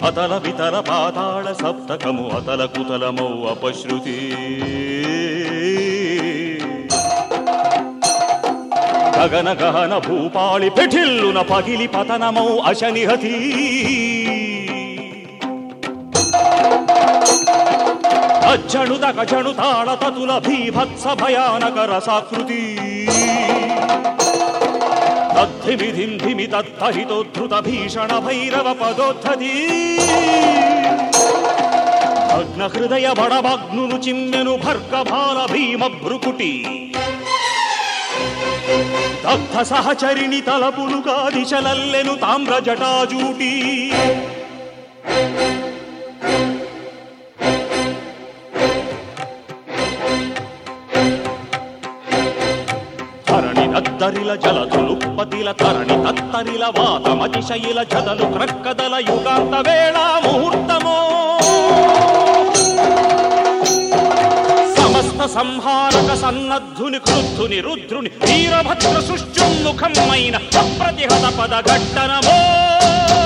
అతల వితల పాతాళ సప్తకము అతల కుతలమౌ అపశృతి గగన గహన భూపాళి పెఠిల్లున పగిలి పతనమౌ అశనిహతి అజ్జణుత గజణు తాళ తతుల భీభత్స భయానక రసాకృతి తద్ధిమిధిం ధిమి తత్తహితోద్ధృత భీషణ భైరవ పదోద్ధతి భగ్న హృదయ బడభగ్నులు చిమ్మెను భర్గభాల భీమ భ్రుకుటి దగ్ధ సహచరిణి తలపులుగా దిశలల్లెను తామ్ర జటాజూటి ధరణి నద్దరిల జలధులుప్పతిల తరణి తత్తరిల వాతమతిశయిల జదలు క్రక్కదల యుగాంత వేళ ముహూర్తమో సమస్త సంహారక సన్నద్ధుని క్రుద్ధుని రుద్రుని వీరభద్ర సుష్యున్ముఖమైన అప్రతిహత పద ఘట్టనమో